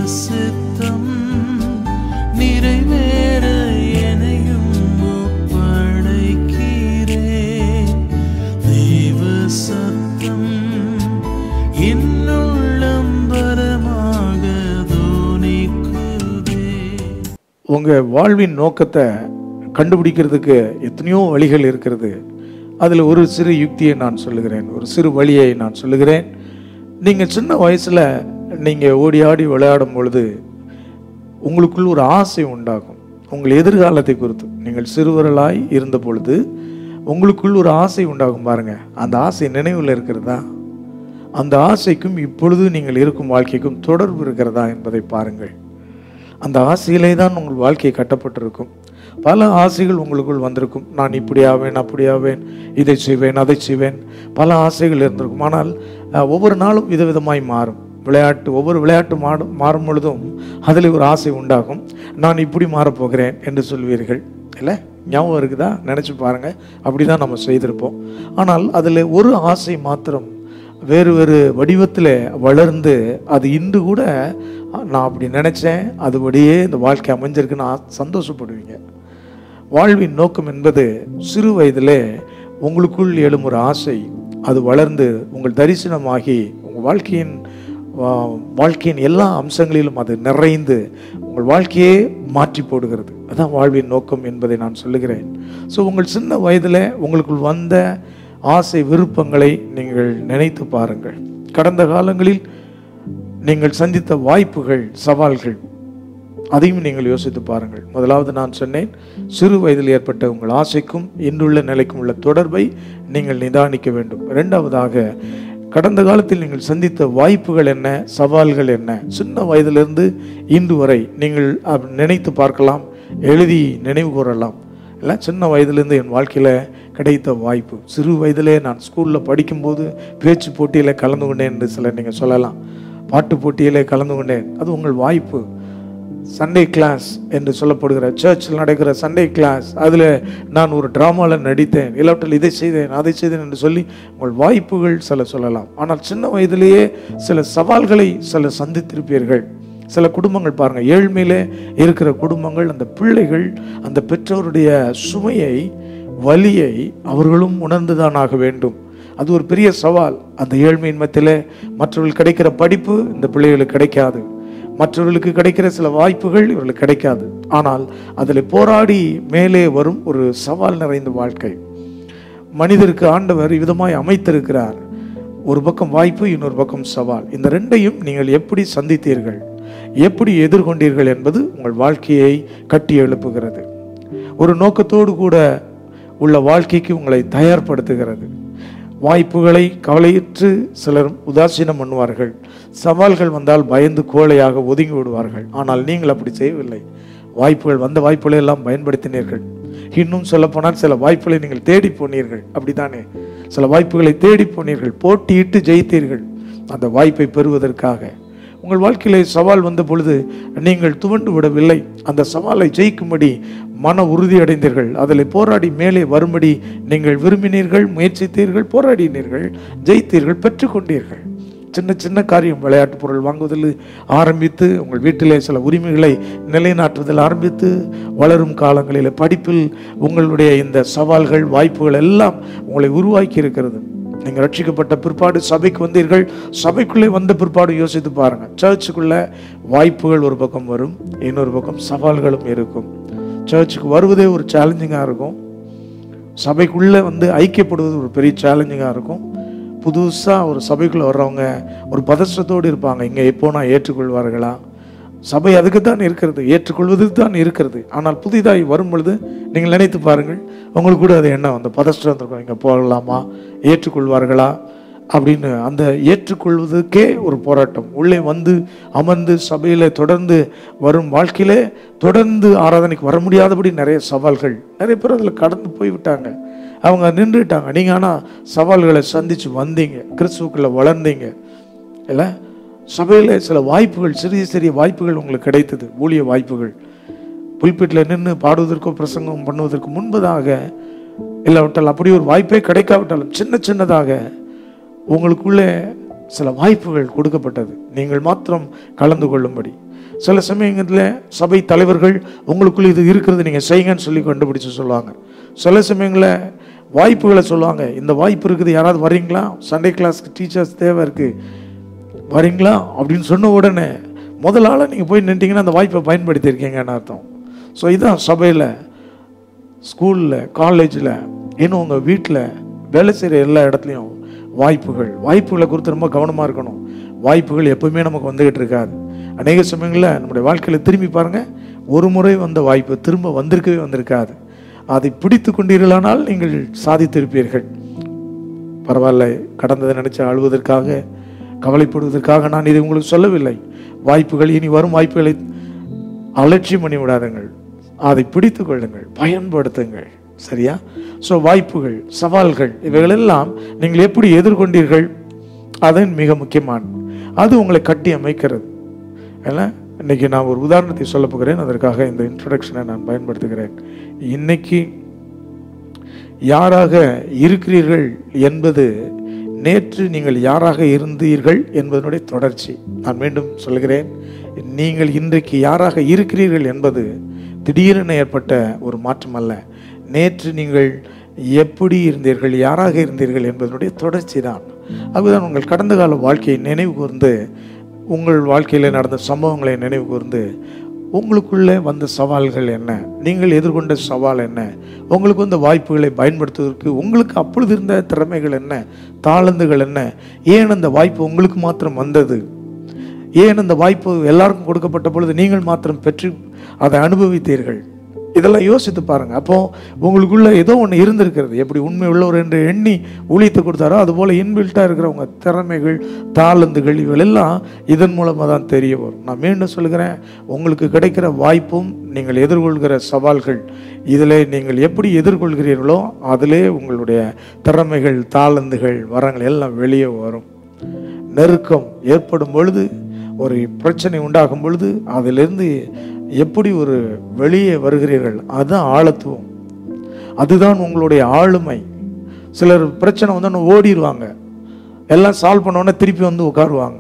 சித்தம் நிறைவேற எனையும் ஒப்படைக்கிறேன் தெய்வ சத்தம் இன்னுள்ளம் பரமாக தோனிக்குதே உங்கள் வாழ்வின் நோக்கத்தை கண்டுபிடிக்கிறதுக்கு எத்தனையோ வழிகள் இருக்கிறது அதில் ஒரு சிறு யுக்தியை நான் சொல்லுகிறேன் ஒரு சிறு வழியை நான் சொல்லுகிறேன் நீங்கள் சின்ன வயசில் நீங்கள் ஓடி ஆடி விளையாடும் பொழுது உங்களுக்குள் ஒரு ஆசை உண்டாகும் உங்கள் எதிர்காலத்தை குறித்து நீங்கள் சிறுவர்களாய் இருந்த பொழுது உங்களுக்குள் ஒரு ஆசை உண்டாகும் பாருங்க அந்த ஆசை நினைவில் இருக்கிறதா அந்த ஆசைக்கும் இப்பொழுது நீங்கள் இருக்கும் வாழ்க்கைக்கும் தொடர்பு இருக்கிறதா என்பதை பாருங்கள் அந்த ஆசையிலே தான் உங்கள் வாழ்க்கை கட்டப்பட்டிருக்கும் பல ஆசைகள் உங்களுக்குள் வந்திருக்கும் நான் இப்படி ஆவேன் அப்படி ஆவேன் இதை செய்வேன் அதை செய்வேன் பல ஆசைகள் இருந்திருக்கும் ஆனால் அஹ், ஒவ்வொரு நாளும் விதவிதமாய் மாறும் விளையாட்டு ஒவ்வொரு விளையாட்டு மாறும் மாறும் பொழுதும் அதில் ஒரு ஆசை உண்டாகும் நான் இப்படி மாறப்போகிறேன் என்று சொல்வீர்கள் இல்லை ஞாபகம் இருக்குதா நினச்சி பாருங்க அப்படி தான் நம்ம செய்திருப்போம் ஆனால் அதில் ஒரு ஆசை மாத்திரம் வேறு வேறு வடிவத்தில் வளர்ந்து அது இன்று கூட நான் அப்படி நினச்சேன் அதுபடியே இந்த வாழ்க்கை அமைஞ்சிருக்குன்னு ஆ- சந்தோஷப்படுவீங்க வாழ்வின் நோக்கம் என்பது சிறு வயதிலே உங்களுக்குள் எழும் ஒரு ஆசை அது வளர்ந்து உங்கள் தரிசனமாகி உங்கள் வாழ்க்கையின் வா- வாழ்க்கையின் எல்லா அம்சங்களிலும் அது நிறைந்து உங்கள் வாழ்க்கையே மாற்றி போடுகிறது அதான் வாழ்வின் நோக்கம் என்பதை நான் சொல்லுகிறேன் ஸோ உங்கள் சின்ன வயதில் உங்களுக்குள் வந்த ஆசை விருப்பங்களை நீங்கள் நினைத்து பாருங்கள் கடந்த காலங்களில் நீங்கள் சந்தித்த வாய்ப்புகள் சவால்கள் அதையும் நீங்கள் யோசித்து பாருங்கள் முதலாவது நான் சொன்னேன் சிறு வயதில் ஏற்பட்ட உங்கள் ஆசைக்கும் இன்றுள்ள நிலைக்கும் உள்ள தொடர்பை நீங்கள் நிதானிக்க வேண்டும் இரண்டாவதாக கடந்த காலத்தில் நீங்கள் சந்தித்த வாய்ப்புகள் என்ன சவால்கள் என்ன சின்ன வயதிலிருந்து இன்று வரை நீங்கள் அப்ப நினைத்து பார்க்கலாம் எழுதி நினைவு கூறலாம் இல்லை சின்ன வயதிலிருந்து என் வாழ்க்கையில் கிடைத்த வாய்ப்பு சிறு வயதிலே நான் ஸ்கூலில் படிக்கும்போது பேச்சு போட்டியில் கலந்து கொண்டேன் என்று சிலர் நீங்கள் சொல்லலாம் பாட்டு போட்டியிலே கலந்து கொண்டேன் அது உங்கள் வாய்ப்பு சண்டே கிளாஸ் என்று சொல்லப்படுகிற சர்ச்சில் நடக்கிற சண்டே கிளாஸ் அதில் நான் ஒரு ட்ராமாவில் நடித்தேன் இல்லாவிட்டால் இதை செய்தேன் அதை செய்தேன் என்று சொல்லி உங்கள் வாய்ப்புகள் சில சொல்லலாம் ஆனால் சின்ன வயதிலேயே சில சவால்களை சில சந்தித்திருப்பீர்கள் சில குடும்பங்கள் பாருங்க ஏழ்மையிலே இருக்கிற குடும்பங்கள் அந்த பிள்ளைகள் அந்த பெற்றோருடைய சுமையை வலியை அவர்களும் உணர்ந்துதான் ஆக வேண்டும் அது ஒரு பெரிய சவால் அந்த ஏழ்மையின் மத்தியிலே மற்றவர்களுக்கு கிடைக்கிற படிப்பு இந்த பிள்ளைகளுக்கு கிடைக்காது மற்றவர்களுக்கு கிடைக்கிற சில வாய்ப்புகள் இவர்களுக்கு கிடைக்காது ஆனால் அதில் போராடி மேலே வரும் ஒரு சவால் நிறைந்த வாழ்க்கை மனிதருக்கு ஆண்டவர் விதமாய் அமைத்திருக்கிறார் ஒரு பக்கம் வாய்ப்பு இன்னொரு பக்கம் சவால் இந்த ரெண்டையும் நீங்கள் எப்படி சந்தித்தீர்கள் எப்படி எதிர்கொண்டீர்கள் என்பது உங்கள் வாழ்க்கையை கட்டி எழுப்புகிறது ஒரு நோக்கத்தோடு கூட உள்ள வாழ்க்கைக்கு உங்களை தயார்படுத்துகிறது வாய்ப்புகளை கவலையற்று சிலர் உதாசீனம் பண்ணுவார்கள் சவால்கள் வந்தால் பயந்து கோழையாக ஒதுங்கி விடுவார்கள் ஆனால் நீங்கள் அப்படி செய்யவில்லை வாய்ப்புகள் வந்த வாய்ப்புகளை எல்லாம் பயன்படுத்தினீர்கள் இன்னும் சொல்லப்போனால் சில வாய்ப்புகளை நீங்கள் தேடி போனீர்கள் அப்படித்தானே சில வாய்ப்புகளை தேடி போனீர்கள் போட்டியிட்டு ஜெயித்தீர்கள் அந்த வாய்ப்பை பெறுவதற்காக உங்கள் வாழ்க்கையிலே சவால் வந்த பொழுது நீங்கள் துவண்டு விடவில்லை அந்த சவாலை ஜெயிக்கும்படி மன உறுதி அடைந்தீர்கள் அதில் போராடி மேலே வரும்படி நீங்கள் விரும்பினீர்கள் முயற்சித்தீர்கள் போராடினீர்கள் ஜெயித்தீர்கள் பெற்றுக்கொண்டீர்கள் சின்ன சின்ன காரியம் விளையாட்டு பொருள் வாங்குவதில் ஆரம்பித்து உங்கள் வீட்டிலே சில உரிமைகளை நிலைநாட்டுவதில் ஆரம்பித்து வளரும் காலங்களில் படிப்பில் உங்களுடைய இந்த சவால்கள் வாய்ப்புகள் எல்லாம் உங்களை உருவாக்கி இருக்கிறது நீங்கள் ரட்சிக்கப்பட்ட பிற்பாடு சபைக்கு வந்தீர்கள் சபைக்குள்ளே வந்த பிற்பாடு யோசித்து பாருங்க சர்ச்சுக்குள்ள வாய்ப்புகள் ஒரு பக்கம் வரும் இன்னொரு பக்கம் சவால்களும் இருக்கும் சர்ச்சுக்கு வருவதே ஒரு சேலஞ்சிங்காக இருக்கும் சபைக்குள்ளே வந்து ஐக்கியப்படுவது ஒரு பெரிய சேலஞ்சிங்காக இருக்கும் புதுசாக ஒரு சபைக்குள்ளே வர்றவங்க ஒரு பதற்றத்தோடு இருப்பாங்க இங்கே எப்போ நான் ஏற்றுக்கொள்வார்களா சபை அதுக்கு தான் இருக்கிறது ஏற்றுக்கொள்வது தான் இருக்கிறது ஆனால் புதிதாய் வரும் பொழுது நீங்கள் நினைத்து பாருங்கள் உங்களுக்கு கூட அது என்ன அந்த பதற்றம் இருக்கும் இங்கே போகலாமா ஏற்றுக்கொள்வார்களா அப்படின்னு அந்த ஏற்றுக்கொள்வதற்கே ஒரு போராட்டம் உள்ளே வந்து அமர்ந்து சபையில் தொடர்ந்து வரும் வாழ்க்கையிலே தொடர்ந்து ஆராதனைக்கு வர முடியாதபடி நிறைய சவால்கள் நிறைய பேர் அதில் கடந்து போய்விட்டாங்க அவங்க நின்றுட்டாங்க நீங்கள் ஆனால் சவால்களை சந்தித்து வந்தீங்க கிறிஸ்துவுக்குள்ளே வளர்ந்தீங்க இல்லை சபையில் சில வாய்ப்புகள் சிறிய சிறிய வாய்ப்புகள் உங்களுக்கு கிடைத்தது ஊழிய வாய்ப்புகள் புல்பிட்டில் நின்று பாடுவதற்கோ பிரசங்கம் பண்ணுவதற்கு முன்பதாக இல்லாவிட்டால் அப்படி ஒரு வாய்ப்பே கிடைக்காவிட்டாலும் சின்ன சின்னதாக உங்களுக்குள்ளே சில வாய்ப்புகள் கொடுக்கப்பட்டது நீங்கள் மாத்திரம் கலந்து கொள்ளும்படி சில சமயங்களில் சபை தலைவர்கள் உங்களுக்குள்ள இது இருக்கிறது நீங்கள் செய்யுங்கன்னு சொல்லி கண்டுபிடிச்சு சொல்லுவாங்க சில சமயங்களில் வாய்ப்புகளை சொல்லுவாங்க இந்த வாய்ப்பு இருக்குது யாராவது வரீங்களா சண்டே கிளாஸ்க்கு டீச்சர்ஸ் தேவை இருக்குது வரீங்களா அப்படின்னு சொன்ன உடனே முதல் ஆளாக நீங்கள் போய் நின்றீங்கன்னா அந்த வாய்ப்பை பயன்படுத்தியிருக்கீங்கன்னு அர்த்தம் ஸோ இதான் சபையில் ஸ்கூலில் காலேஜில் இன்னும் உங்கள் வீட்டில் வேலை செய்கிற எல்லா இடத்துலையும் வாய்ப்புகள் வாய்ப்புகளை குறித்து ரொம்ப கவனமாக இருக்கணும் வாய்ப்புகள் எப்பவுமே நமக்கு வந்துகிட்டு இருக்காது அநேக சமயங்களில் நம்முடைய வாழ்க்கையில் திரும்பி பாருங்கள் ஒரு முறை வந்த வாய்ப்பு திரும்ப வந்திருக்கவே வந்திருக்காது அதை பிடித்து கொண்டீர்களானால் நீங்கள் சாதித்திருப்பீர்கள் பரவாயில்ல கடந்ததை நினைச்சு அழுவதற்காக கவலைப்படுவதற்காக நான் இதை உங்களுக்கு சொல்லவில்லை வாய்ப்புகள் இனி வரும் வாய்ப்புகளை அலட்சியம் பண்ணி விடாதுங்கள் அதை பிடித்து கொள்ளுங்கள் பயன்படுத்துங்கள் சரியா ஸோ வாய்ப்புகள் சவால்கள் இவைகளெல்லாம் நீங்கள் எப்படி எதிர்கொண்டீர்கள் அதன் மிக முக்கியமான அது உங்களை கட்டி அமைக்கிறது ஏன்னா இன்னைக்கு நான் ஒரு உதாரணத்தை சொல்ல போகிறேன் அதற்காக இந்த இன்ட்ரடக்ஷனை நான் பயன்படுத்துகிறேன் இன்னைக்கு யாராக இருக்கிறீர்கள் என்பது நேற்று நீங்கள் யாராக இருந்தீர்கள் என்பதனுடைய தொடர்ச்சி நான் மீண்டும் சொல்கிறேன் நீங்கள் இன்றைக்கு யாராக இருக்கிறீர்கள் என்பது திடீரென ஏற்பட்ட ஒரு மாற்றம் அல்ல நேற்று நீங்கள் எப்படி இருந்தீர்கள் யாராக இருந்தீர்கள் என்பதனுடைய தொடர்ச்சி தான் அதுதான் உங்கள் கடந்த கால வாழ்க்கையை நினைவு கூர்ந்து உங்கள் வாழ்க்கையில் நடந்த சம்பவங்களை நினைவு கூர்ந்து உங்களுக்குள்ளே வந்த சவால்கள் என்ன நீங்கள் எதிர்கொண்ட சவால் என்ன உங்களுக்கு வந்த வாய்ப்புகளை பயன்படுத்துவதற்கு உங்களுக்கு அப்பொழுது இருந்த திறமைகள் என்ன தாளந்துகள் என்ன ஏன் அந்த வாய்ப்பு உங்களுக்கு மாத்திரம் வந்தது ஏன் அந்த வாய்ப்பு எல்லாருக்கும் கொடுக்கப்பட்ட பொழுது நீங்கள் மாத்திரம் பெற்று அதை அனுபவித்தீர்கள் இதெல்லாம் யோசித்து பாருங்க அப்போ உங்களுக்குள்ள ஏதோ ஒன்று இருந்திருக்கிறது எப்படி உண்மை உள்ளவர் என்று எண்ணி ஊழியத்தை கொடுத்தாரோ அதுபோல் இன்பில்ட்டாக இருக்கிறவங்க திறமைகள் தாளந்துகள் இவையெல்லாம் இதன் மூலமாக தான் தெரிய வரும் நான் மீண்டும் சொல்கிறேன் உங்களுக்கு கிடைக்கிற வாய்ப்பும் நீங்கள் எதிர்கொள்கிற சவால்கள் இதில் நீங்கள் எப்படி எதிர்கொள்கிறீர்களோ அதிலே உங்களுடைய திறமைகள் தாளந்துகள் வரங்கள் எல்லாம் வெளியே வரும் நெருக்கம் ஏற்படும் பொழுது ஒரு பிரச்சனை உண்டாகும் பொழுது அதிலிருந்து எப்படி ஒரு வெளியே வருகிறீர்கள் அதுதான் ஆழத்துவம் அதுதான் உங்களுடைய ஆளுமை சிலர் பிரச்சனை வந்தோன்னு ஓடிடுவாங்க எல்லாம் சால்வ் பண்ணோன்னே திருப்பி வந்து உட்காருவாங்க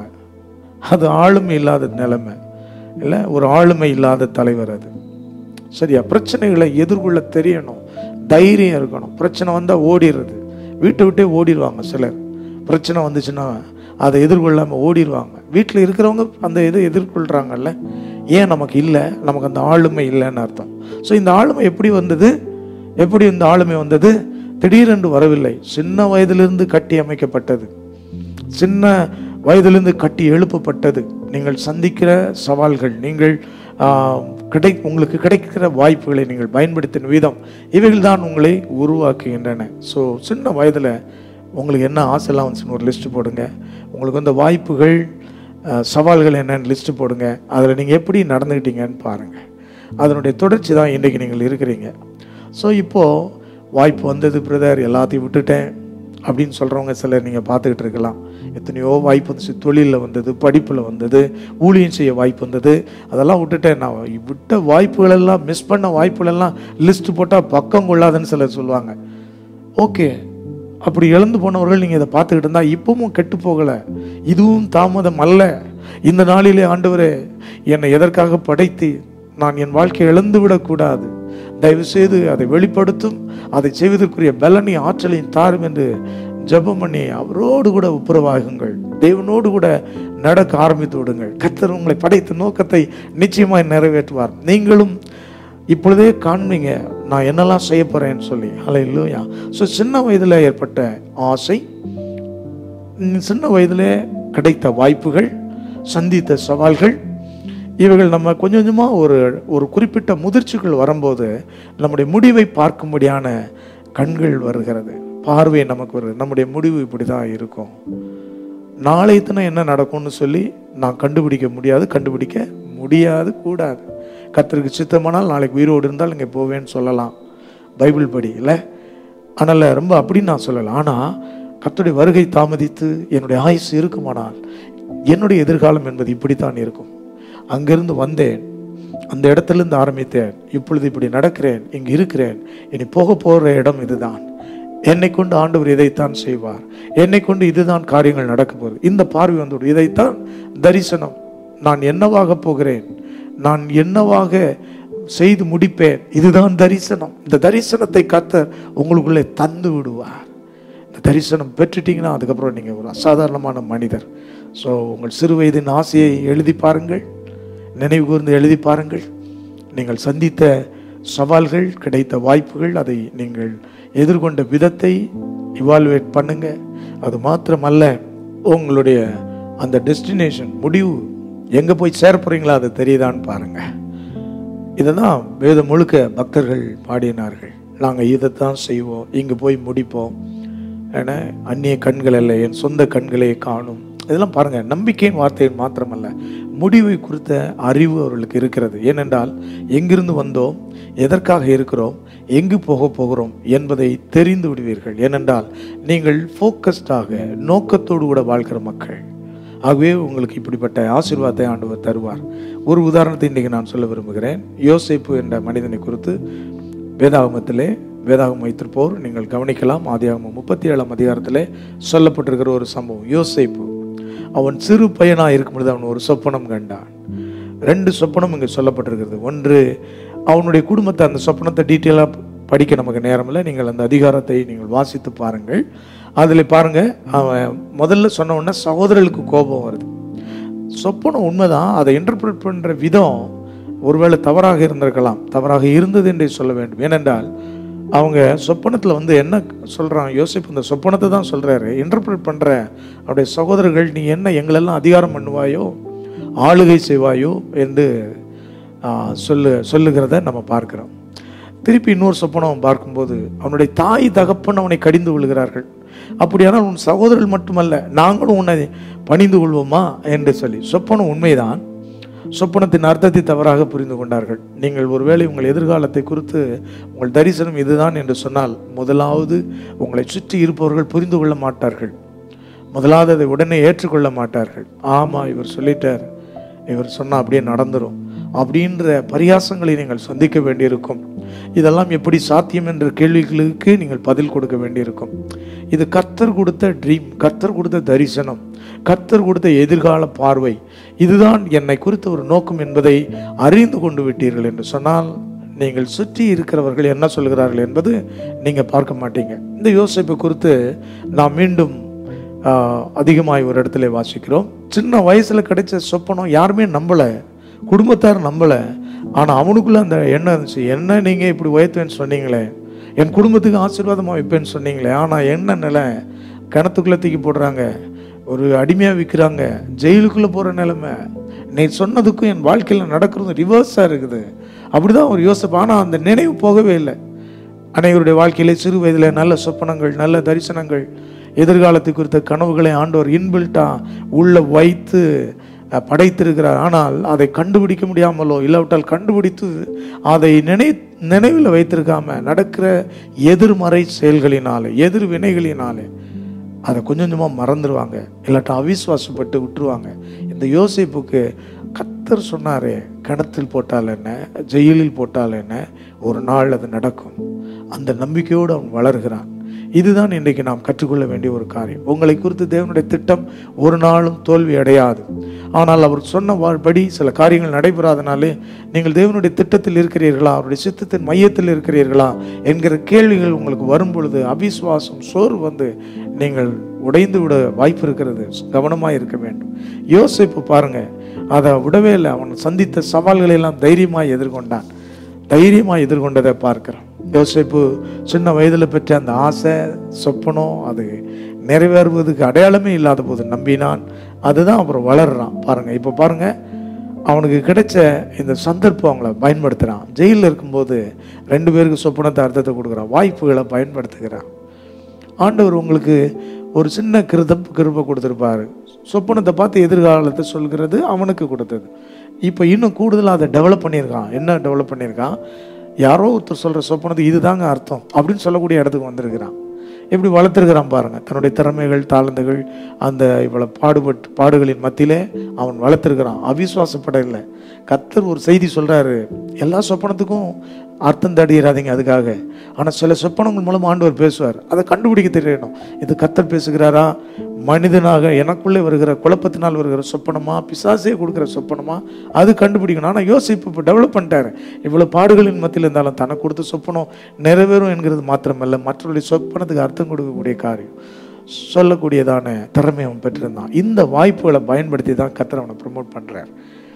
அது ஆளுமை இல்லாத நிலைமை இல்லை ஒரு ஆளுமை இல்லாத தலைவர் அது சரியா பிரச்சனைகளை எதிர்கொள்ள தெரியணும் தைரியம் இருக்கணும் பிரச்சனை வந்தால் ஓடிடுறது வீட்டை விட்டே ஓடிடுவாங்க சிலர் பிரச்சனை வந்துச்சுன்னா அதை எதிர்கொள்ளாமல் ஓடிடுவாங்க வீட்டில் இருக்கிறவங்க அந்த இதை எதிர்கொள்கிறாங்கல்ல ஏன் நமக்கு இல்லை நமக்கு அந்த ஆளுமை இல்லைன்னு அர்த்தம் ஸோ இந்த ஆளுமை எப்படி வந்தது எப்படி இந்த ஆளுமை வந்தது திடீரென்று வரவில்லை சின்ன வயதிலிருந்து கட்டி அமைக்கப்பட்டது சின்ன வயதிலிருந்து கட்டி எழுப்பப்பட்டது நீங்கள் சந்திக்கிற சவால்கள் நீங்கள் ஆஹ், கிடை உங்களுக்கு கிடைக்கிற வாய்ப்புகளை நீங்கள் பயன்படுத்தின விதம் இவைகள் தான் உங்களை உருவாக்குகின்றன ஸோ சின்ன வயதில் உங்களுக்கு என்ன ஆசைலாம் வந்துச்சுன்னு ஒரு லிஸ்ட்டு போடுங்க உங்களுக்கு வந்த வாய்ப்புகள் ஆஹ், சவால்கள் என்னன்னு லிஸ்ட்டு போடுங்க அதில் நீங்கள் எப்படி நடந்துக்கிட்டீங்கன்னு பாருங்கள் அதனுடைய தொடர்ச்சி தான் இன்றைக்கி நீங்கள் இருக்கிறீங்க ஸோ இப்போது வாய்ப்பு வந்தது பிரதர் எல்லாத்தையும் விட்டுட்டேன் அப்படின்னு சொல்கிறவங்க சிலர் நீங்கள் பார்த்துக்கிட்டு இருக்கலாம் எத்தனையோ வாய்ப்பு வந்துச்சு தொழிலில் வந்தது படிப்பில் வந்தது ஊழியம் செய்ய வாய்ப்பு வந்தது அதெல்லாம் விட்டுட்டேன் நான் விட்ட வாய்ப்புகளெல்லாம் மிஸ் பண்ண வாய்ப்புகளெல்லாம் லிஸ்ட் போட்டால் பக்கம் கொள்ளாதுன்னு சிலர் சொல்லுவாங்க ஓகே அப்படி இழந்து போனவர்கள் நீங்கள் இதை பார்த்துக்கிட்டு இருந்தால் இப்பவும் கெட்டு போகலை இதுவும் தாமதம் அல்ல இந்த நாளிலே ஆண்டவரே என்னை எதற்காக படைத்து நான் என் வாழ்க்கையை இழந்து விடக்கூடாது தயவு செய்து அதை வெளிப்படுத்தும் அதை செய்வதற்குரிய பலனையும் ஆற்றலையும் தாரும் என்று ஜெபம் பண்ணி அவரோடு கூட ஒப்புரவாகுங்கள் தேவனோடு கூட நடக்க ஆரம்பித்து விடுங்கள் கர்த்தர் உங்களை படைத்த நோக்கத்தை நிச்சயமாய் நிறைவேற்றுவார் நீங்களும் இப்பொழுதே காண்பீங்க நான் என்னெல்லாம் செய்ய போறேன்னு சொல்லி ஹலை இல்லையா ஸோ சின்ன வயதில் ஏற்பட்ட ஆசை ம், சின்ன வயதிலே கிடைத்த வாய்ப்புகள் சந்தித்த சவால்கள் இவைகள் நம்ம கொஞ்சம் கொஞ்சமாக ஒரு ஒரு குறிப்பிட்ட முதிர்ச்சிகள் வரும்போது நம்முடைய முடிவை பார்க்கும்படியான கண்கள் வருகிறது பார்வை நமக்கு வருது நம்முடைய முடிவு இப்படி தான் இருக்கும் நாளை தினம் என்ன நடக்கும்னு சொல்லி நான் கண்டுபிடிக்க முடியாது கண்டுபிடிக்க முடியாது கூடாது கர்த்தருக்கு சித்தமானால் நாளைக்கு உயிரோடு இருந்தால் இங்கே போவேன்னு சொல்லலாம் பைபிள் படி இல்லை ஆனால் ரொம்ப அப்படின்னு நான் சொல்லலை ஆனால் கர்த்தருடைய வருகை தாமதித்து என்னுடைய ஆயுசு இருக்குமானால் என்னுடைய எதிர்காலம் என்பது இப்படித்தான் இருக்கும் அங்கிருந்து வந்தேன் அந்த இடத்திலிருந்து ஆரம்பித்தேன் இப்பொழுது இப்படி நடக்கிறேன் இங்கு இருக்கிறேன் இனி போக போகிற இடம் இதுதான் என்னை கொண்டு ஆண்டவர் இதைத்தான் செய்வார் என்னை கொண்டு இதுதான் காரியங்கள் நடக்க போகுது இந்த பார்வை வந்து இதைத்தான் தரிசனம் நான் என்னவாக போகிறேன் நான் என்னவாக செய்து முடிப்பேன் இதுதான் தரிசனம் இந்த தரிசனத்தை கத்தர் உங்களுக்குள்ளே தந்து விடுவார் இந்த தரிசனம் பெற்றுட்டீங்கன்னா அதுக்கப்புறம் நீங்கள் ஒரு அசாதாரணமான மனிதர் ஸோ உங்கள் சிறு வயதின் ஆசையை எழுதி பாருங்கள் நினைவு கூர்ந்து எழுதி பாருங்கள் நீங்கள் சந்தித்த சவால்கள் கிடைத்த வாய்ப்புகள் அதை நீங்கள் எதிர்கொண்ட விதத்தை இவால்வேட் பண்ணுங்க அது மாத்திரமல்ல உங்களுடைய அந்த டெஸ்டினேஷன் முடிவு எங்கே போய் சேர போறீங்களா அது தெரியுதான்னு பாருங்க இதை தான் வேதம் முழுக்க பக்தர்கள் பாடினார்கள் நாங்கள் இதைத்தான் செய்வோம் இங்கே போய் முடிப்போம் ஏன்னா அந்நிய கண்கள் அல்ல என் சொந்த கண்களே காணும் இதெல்லாம் பாருங்க நம்பிக்கையின் வார்த்தையின் மாத்திரமல்ல முடிவை குறித்த அறிவு அவர்களுக்கு இருக்கிறது ஏனென்றால் எங்கிருந்து வந்தோம் எதற்காக இருக்கிறோம் எங்கு போக போகிறோம் என்பதை தெரிந்து விடுவீர்கள் ஏனென்றால் நீங்கள் ஃபோக்கஸ்டாக நோக்கத்தோடு கூட வாழ்கிற மக்கள் ஆகவே உங்களுக்கு இப்படிப்பட்ட ஆசீர்வாதத்தை ஆண்டவர் தருவார் ஒரு உதாரணத்தை இன்றைக்கு நான் சொல்ல விரும்புகிறேன் யோசேப்பு என்ற மனிதனை குறித்து வேதாகமத்திலே வேதாகமம் வைத்திருப்போர் நீங்கள் கவனிக்கலாம் ஆதியாகமம் முப்பத்தி ஏழாம் அதிகாரத்திலே சொல்லப்பட்டிருக்கிற ஒரு சம்பவம் யோசேப்பு அவன் சிறு பையனாக இருக்கும் பொழுது அவன் ஒரு சொப்பனம் கண்டான் ரெண்டு சொப்பனம் இங்கே சொல்லப்பட்டிருக்கிறது ஒன்று அவனுடைய குடும்பத்தை அந்த சொப்பனத்தை டீட்டெயிலாக படிக்க நமக்கு நேரம் இல்லை நீங்கள் அந்த அதிகாரத்தை நீங்கள் வாசித்து பாருங்கள் அதில் பாருங்க அவன் முதல்ல சொன்ன உடனே சகோதரர்களுக்கு கோபம் வருது சொப்பனம் உண்மைதான் அதை இன்டர்பிரட் பண்ணுற விதம் ஒருவேளை தவறாக இருந்திருக்கலாம் தவறாக இருந்தது என்றே சொல்ல வேண்டும் ஏனென்றால் அவங்க சொப்பனத்தில் வந்து என்ன சொல்கிறான் யோசிப்பு இந்த சொப்பனத்தை தான் சொல்கிறாரு இன்டர்பிரட் பண்ணுற அவருடைய சகோதரர்கள் நீ என்ன எங்களெல்லாம் அதிகாரம் பண்ணுவாயோ ஆளுகை செய்வாயோ என்று ஆ, சொல்லு சொல்லுகிறத நம்ம பார்க்கிறோம் திருப்பி இன்னொரு சொப்பனம் அவன் பார்க்கும்போது அவனுடைய தாய் தகப்பன் அவனை கடிந்து கொள்கிறார்கள் அப்படியானால் உன் சகோதரர்கள் மட்டுமல்ல நாங்களும் உன்னை பணிந்து கொள்வோமா என்று சொல்லி சொப்பனம் உண்மைதான் சொப்பனத்தின் அர்த்தத்தை தவறாக புரிந்து கொண்டார்கள் நீங்கள் ஒருவேளை உங்கள் எதிர்காலத்தை குறித்து உங்கள் தரிசனம் இதுதான் என்று சொன்னால் முதலாவது உங்களை சுற்றி இருப்பவர்கள் புரிந்து கொள்ள மாட்டார்கள் முதலாவது அதை உடனே ஏற்றுக்கொள்ள மாட்டார்கள் ஆமா இவர் சொல்லிட்டார் இவர் சொன்னா அப்படியே நடந்துரும் அப்படின்ற பரியாசங்களை நீங்கள் சந்திக்க வேண்டியிருக்கும் இதெல்லாம் எப்படி சாத்தியம் என்ற கேள்விகளுக்கு நீங்கள் பதில் கொடுக்க வேண்டியிருக்கும் இது கர்த்தர் கொடுத்த ட்ரீம் கர்த்தர் கொடுத்த தரிசனம் கர்த்தர் கொடுத்த எதிர்கால பார்வை இதுதான் என்னை குறித்த ஒரு நோக்கம் என்பதை அறிந்து கொண்டு விட்டீர்கள் என்று சொன்னால் நீங்கள் சுற்றி இருக்கிறவர்கள் என்ன சொல்கிறார்கள் என்பது நீங்கள் பார்க்க மாட்டீங்க இந்த யோசிப்பை குறித்து நாம் மீண்டும் ஆஹ், அதிகமாய் ஒரு இடத்துல வாசிக்கிறோம் சின்ன வயசுல கிடைச்ச சொப்பனம் யாருமே நம்பலை குடும்பத்தார் நம்பலை ஆனால் அவனுக்குள்ள அந்த எண்ணம் இருந்துச்சு என்ன நீங்கள் இப்படி உயர்த்துவேன்னு சொன்னீங்களே என் குடும்பத்துக்கு ஆசீர்வாதமாக வைப்பேன்னு சொன்னீங்களே ஆனால் என்ன நிலை கிணத்துக்குள்ளே தூக்கி போடுறாங்க ஒரு அடிமையாக விற்கிறாங்க ஜெயிலுக்குள்ளே போகிற நிலைமை நீ சொன்னதுக்கும் என் வாழ்க்கையில் நடக்கிறது ரிவர்ஸாக இருக்குது அப்படிதான் ஒரு யோசிப்பு ஆனால் அந்த நினைவு போகவே இல்லை அனைவருடைய வாழ்க்கையிலே சிறு வயதில் நல்ல சொப்பனங்கள் நல்ல தரிசனங்கள் எதிர்காலத்தை குறித்த கனவுகளை ஆண்டவர் இன்பில்ட்டா உள்ள வைத்து அஹ், படைத்திருக்கிறார் ஆனால் அதை கண்டுபிடிக்க முடியாமலோ இல்லாவிட்டால் கண்டுபிடித்து அதை நினை நினைவில் வைத்திருக்காம நடக்கிற எதிர்மறை செயல்களினாலே எதிர் வினைகளினாலே அதை கொஞ்சம் கொஞ்சமாக மறந்துடுவாங்க இல்லாட்டா அவிசுவாசப்பட்டு விட்டுருவாங்க இந்த யோசிப்புக்கு கத்தர் சொன்னாரே கிணத்தில் போட்டால் என்ன ஜெயிலில் போட்டால் என்ன ஒரு நாள் அது நடக்கும் அந்த நம்பிக்கையோடு அவன் வளர்கிறான் இதுதான் இன்றைக்கு நாம் கற்றுக்கொள்ள வேண்டிய ஒரு காரியம் உங்களை குறித்து தேவனுடைய திட்டம் ஒரு நாளும் தோல்வி அடையாது ஆனால் அவர் சொன்ன வா- படி சில காரியங்கள் நடைபெறாதனாலே நீங்கள் தேவனுடைய திட்டத்தில் இருக்கிறீர்களா அவருடைய சித்தத்தின் மையத்தில் இருக்கிறீர்களா என்கிற கேள்விகள் உங்களுக்கு வரும் பொழுது அவிசுவாசம் சோர்வு வந்து நீங்கள் உடைந்து விட வாய்ப்பு இருக்கிறது கவனமாக இருக்க வேண்டும் யோசிப்பு பாருங்க அதை விடவே இல்லை அவன் சந்தித்த சவால்களை எல்லாம் தைரியமாக எதிர்கொண்டான் தைரியமாக எதிர்கொண்டதை பார்க்கிறோம் யோசிப்பு சின்ன வயதில் பெற்ற அந்த ஆசை சொப்பனம் அது நிறைவேறுவதுக்கு அடையாளமே இல்லாத போது நம்பினான் அதுதான் அப்புறம் வளர்றான் பாருங்க இப்போ பாருங்க அவனுக்கு கிடைச்ச இந்த சந்தர்ப்பம் அவங்கள பயன்படுத்துகிறான் ஜெயிலில் இருக்கும்போது ரெண்டு பேருக்கு சொப்பனத்தை அர்த்தத்தை கொடுக்குறான் வாய்ப்புகளை பயன்படுத்துகிறான் ஆண்டவர் உங்களுக்கு ஒரு சின்ன கிருத கிருபை கொடுத்துருப்பாரு சொப்பனத்தை பார்த்து எதிர்காலத்தை சொல்கிறது அவனுக்கு கொடுத்தது இப்போ இன்னும் கூடுதலாக அதை டெவலப் பண்ணியிருக்கான் என்ன டெவலப் பண்ணியிருக்கான் யாரோ ஒருத்தர் சொல்கிற சொப்பனத்துக்கு இதுதாங்க அர்த்தம் அப்படின்னு சொல்லக்கூடிய இடத்துக்கு வந்திருக்கிறான் எப்படி வளர்த்துருக்கிறான் பாருங்க தன்னுடைய திறமைகள் தாளந்துகள் அந்த இவ்வளோ பாடுபட்டு பாடுகளின் மத்தியிலே அவன் வளர்த்துருக்கிறான் அவிசுவாசப்பட இல்லை கத்தர் ஒரு செய்தி சொல்றாரு எல்லா சொப்பனத்துக்கும் அர்த்தம் தடியிடாதீங்க அதுக்காக ஆனால் சில சொப்பனங்கள் மூலம் ஆண்டவர் பேசுவார் அதை கண்டுபிடிக்க தெரியணும் இது கத்தர் பேசுகிறாரா மனிதனாக எனக்குள்ளே வருகிற குழப்பத்தினால் வருகிற சொப்பனமா பிசாசே கொடுக்குற சொப்பனமா அது கண்டுபிடிக்கணும் ஆனால் யோசிப்பு இப்போ டெவலப் பண்ணிட்டாரு இவ்வளோ பாடுகளின் மத்தியில் இருந்தாலும் தனக்கு கொடுத்த சொப்பனம் நிறைவேறும் என்கிறது மாத்திரமல்ல மற்றவருடைய சொப்பனத்துக்கு அர்த்தம் கொடுக்கக்கூடிய காரியம் சொல்லக்கூடியதான திறமை அவன் பெற்றிருந்தான் இந்த வாய்ப்புகளை பயன்படுத்தி தான் கத்தர் அவனை ப்ரமோட் பண்ணுறார்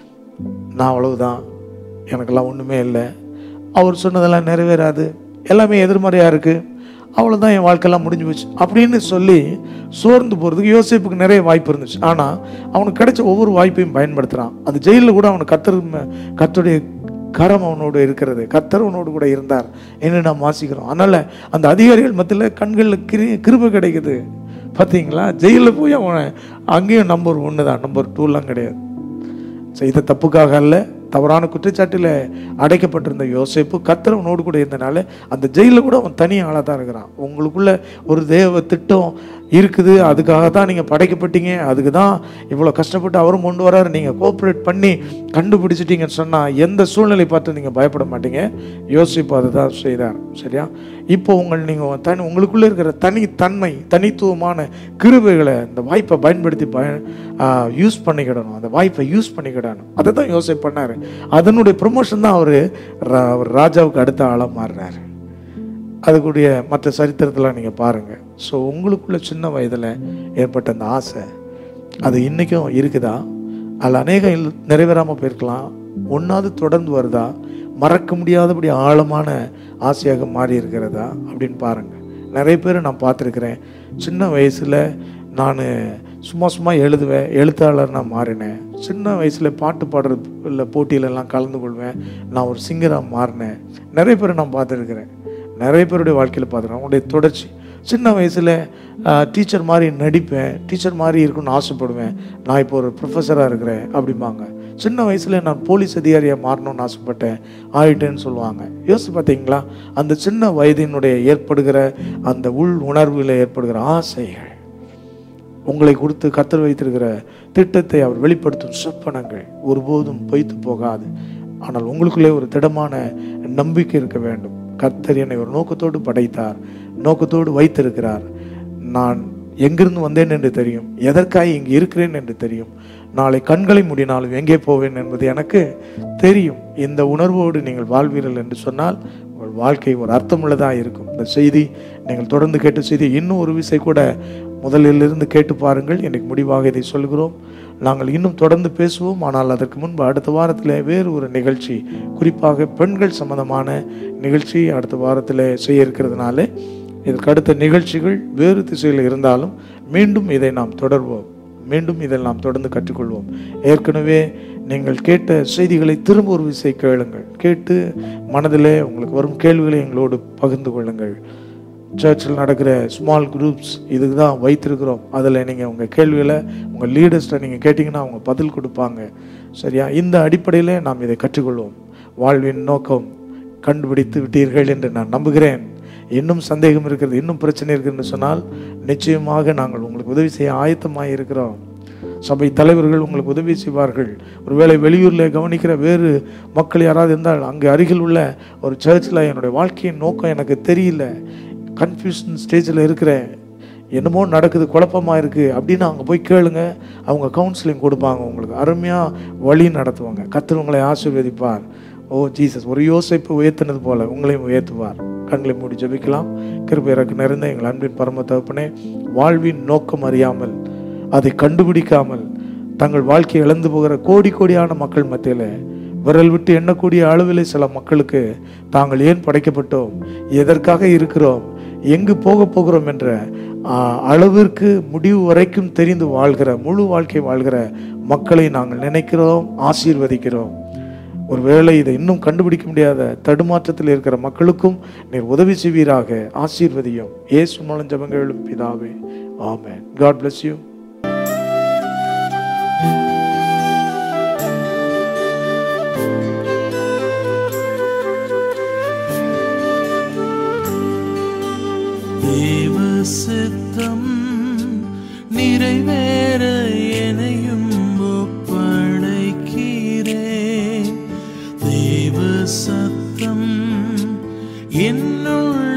நான் அவ்வளவுதான் எனக்கெல்லாம் ஒன்றுமே இல்லை அவர் சொன்னதெல்லாம் நிறைவேறாது எல்லாமே எதிர்மறையாக இருக்குது அவ்வளோதான் என் வாழ்க்கையெல்லாம் முடிஞ்சு போச்சு அப்படின்னு சொல்லி சோர்ந்து போகிறதுக்கு யோசிப்புக்கு நிறைய வாய்ப்பு இருந்துச்சு ஆனால் அவனுக்கு கிடைச்ச ஒவ்வொரு வாய்ப்பையும் பயன்படுத்துகிறான் அது ஜெயிலில் கூட அவனுக்கு கத்தர் கத்துடைய கரம் அவனோடு இருக்கிறது கத்தர் அவனோடு கூட இருந்தார் என்று நாம் வாசிக்கிறோம் அதனால் அந்த அதிகாரிகள் மத்தியில் கண்களில் கிரு கிருபை கிடைக்குது பார்த்தீங்களா ஜெயிலில் போய் அவன் அங்கேயும் நம்பர் ஒன்று தான் நம்பர் டூலாம் கிடையாது செய்த தப்புக்காக அல்ல தவறான குற்றச்சாட்டில் அடைக்கப்பட்டிருந்த யோசேப்பு கத்திரவனோடு கூட இருந்தனால அந்த ஜெயிலில் கூட அவன் தனி ஆளாக தான் இருக்கிறான் உங்களுக்குள்ள ஒரு தேவ திட்டம் இருக்குது அதுக்காக தான் நீங்கள் படைக்கப்பட்டீங்க அதுக்கு தான் இவ்வளோ கஷ்டப்பட்டு அவரும் கொண்டு வராரு நீங்கள் கோஆப்ரேட் பண்ணி கண்டுபிடிச்சிட்டீங்கன்னு சொன்னால் எந்த சூழ்நிலை பார்த்து நீங்கள் பயப்பட மாட்டீங்க யோசிப்பு அதை தான் செய்தார் சரியா இப்போ உங்கள் நீங்கள் தனி உங்களுக்குள்ளே இருக்கிற தனித்தன்மை தனித்துவமான கிருபைகளை இந்த வாய்ப்பை பயன்படுத்தி பய யூஸ் பண்ணிக்கிடணும் அந்த வாய்ப்பை யூஸ் பண்ணிக்கிடணும் அதை தான் யோசிப்பு பண்ணார் அதனுடைய ப்ரொமோஷன் தான் அவர் அவர் ராஜாவுக்கு அடுத்த ஆளாக மாறுறாரு அதுக்குடைய மற்ற சரித்திரத்தெல்லாம் நீங்கள் பாருங்கள் ஸோ உங்களுக்குள்ள சின்ன வயதில் ஏற்பட்ட அந்த ஆசை அது இன்றைக்கும் இருக்குதா அதில் அநேகம் இல் நிறைவேறாமல் போயிருக்கலாம் ஒன்றாவது தொடர்ந்து வருதா மறக்க முடியாதபடி ஆழமான ஆசையாக மாறி இருக்கிறதா அப்படின்னு பாருங்கள் நிறைய பேர் நான் பார்த்துருக்குறேன் சின்ன வயசில் நான் சும்மா சும்மா எழுதுவேன் எழுத்தாளர் நான் மாறினேன் சின்ன வயசில் பாட்டு பாடுறது இல்லை போட்டியிலெல்லாம் கலந்து கொள்வேன் நான் ஒரு சிங்கராக மாறினேன் நிறைய பேர் நான் பார்த்துருக்குறேன் நிறைய பேருடைய வாழ்க்கையில் பார்த்துருக்கேன் அவங்களுடைய தொடர்ச்சி சின்ன வயசில் டீச்சர் மாதிரி நடிப்பேன் டீச்சர் மாதிரி இருக்குன்னு ஆசைப்படுவேன் நான் இப்போ ஒரு ப்ரொஃபஸராக இருக்கிறேன் அப்படிம்பாங்க சின்ன வயசில் நான் போலீஸ் அதிகாரியாக மாறணும்னு ஆசைப்பட்டேன் ஆயிட்டேன்னு சொல்லுவாங்க யோசிச்சு பார்த்தீங்களா அந்த சின்ன வயதினுடைய ஏற்படுகிற அந்த உள் உணர்வில் ஏற்படுகிற ஆசைகள் உங்களை கொடுத்து கத்தர் வைத்திருக்கிற திட்டத்தை அவர் வெளிப்படுத்தும் சொப்பனங்கள் ஒருபோதும் பொய்த்து போகாது ஆனால் உங்களுக்குள்ளே ஒரு திடமான நம்பிக்கை இருக்க வேண்டும் கர்த்தர் என்னை ஒரு நோக்கத்தோடு படைத்தார் நோக்கத்தோடு வைத்திருக்கிறார் நான் எங்கிருந்து வந்தேன் என்று தெரியும் எதற்காக இங்கு இருக்கிறேன் என்று தெரியும் நாளை கண்களை மூடினாலும் எங்கே போவேன் என்பது எனக்கு தெரியும் இந்த உணர்வோடு நீங்கள் வாழ்வீர்கள் என்று சொன்னால் உங்கள் வாழ்க்கை ஒரு அர்த்தமுள்ளதாக இருக்கும் இந்த செய்தி நீங்கள் தொடர்ந்து கேட்ட செய்தி இன்னும் ஒரு விசை கூட முதலிலிருந்து கேட்டு பாருங்கள் எனக்கு முடிவாக இதை சொல்கிறோம் நாங்கள் இன்னும் தொடர்ந்து பேசுவோம் ஆனால் அதற்கு முன்பு அடுத்த வாரத்தில் வேறு ஒரு நிகழ்ச்சி குறிப்பாக பெண்கள் சம்பந்தமான நிகழ்ச்சி அடுத்த வாரத்தில் செய்ய இருக்கிறதுனால இதற்கு அடுத்த நிகழ்ச்சிகள் வேறு திசையில் இருந்தாலும் மீண்டும் இதை நாம் தொடர்வோம் மீண்டும் இதை நாம் தொடர்ந்து கற்றுக்கொள்வோம் ஏற்கனவே நீங்கள் கேட்ட செய்திகளை திரும்ப ஒரு விசை கேளுங்கள் கேட்டு மனதிலே உங்களுக்கு வரும் கேள்விகளை எங்களோடு பகிர்ந்து கொள்ளுங்கள் சர்ச்சில் நடக்கிற ஸ்மால் குரூப்ஸ் இதுக்கு தான் வைத்திருக்கிறோம் அதில் நீங்கள் உங்கள் கேள்விகளை உங்கள் லீடர்ஸ்ட்டை நீங்கள் கேட்டிங்கன்னா அவங்க பதில் கொடுப்பாங்க சரியா இந்த அடிப்படையில் நாம் இதை கற்றுக்கொள்வோம் வாழ்வின் நோக்கம் கண்டுபிடித்து விட்டீர்கள் என்று நான் நம்புகிறேன் இன்னும் சந்தேகம் இருக்கிறது இன்னும் பிரச்சனை இருக்குன்னு சொன்னால் நிச்சயமாக நாங்கள் உங்களுக்கு உதவி செய்ய ஆயத்தமாக இருக்கிறோம் சபை தலைவர்கள் உங்களுக்கு உதவி செய்வார்கள் ஒருவேளை வெளியூரில் கவனிக்கிற வேறு மக்கள் யாராவது இருந்தால் அங்கே அருகில் உள்ள ஒரு சர்ச்சில் என்னுடைய வாழ்க்கையின் நோக்கம் எனக்கு தெரியல கன்ஃபியூஷன் ஸ்டேஜில் இருக்கிறேன் என்னமோ நடக்குது குழப்பமாக இருக்குது அப்படின்னு அங்கே போய் கேளுங்க அவங்க கவுன்சிலிங் கொடுப்பாங்க உங்களுக்கு அருமையாக வழி நடத்துவாங்க கர்த்தர் உங்களை ஆசீர்வதிப்பார் ஓ ஜீசஸ் ஒரு யோசிப்பு உயர்த்தினது போல உங்களையும் உயர்த்துவார் கண்களை மூடி ஜெபிக்கலாம் கிருபை இறக்கு நிறைந்த எங்கள் அன்பின் பரம தகப்பனே வாழ்வின் நோக்கம் அறியாமல் அதை கண்டுபிடிக்காமல் தங்கள் வாழ்க்கையை இழந்து போகிற கோடி கோடியான மக்கள் மத்தியில் விரல் விட்டு எண்ணக்கூடிய அளவில் சில மக்களுக்கு தாங்கள் ஏன் படைக்கப்பட்டோம் எதற்காக இருக்கிறோம் எங்கு போக போகிறோம் என்ற ஆ, அளவிற்கு முடிவு வரைக்கும் தெரிந்து வாழ்கிற முழு வாழ்க்கை வாழ்கிற மக்களை நாங்கள் நினைக்கிறோம் ஆசீர்வதிக்கிறோம் ஒருவேளை இதை இன்னும் கண்டுபிடிக்க முடியாத தடுமாற்றத்தில் இருக்கிற மக்களுக்கும் நீர் உதவி செய்வீராக ஆசீர்வதியும் ஏசு மூலம் ஜபங்களும் பிதாவே ஆமென் காட் bless யூ தேவ சித்தம் நிறைவேற எனையும் ஒப்படைக்கிறேன் தேவ சத்தம் என்னுள்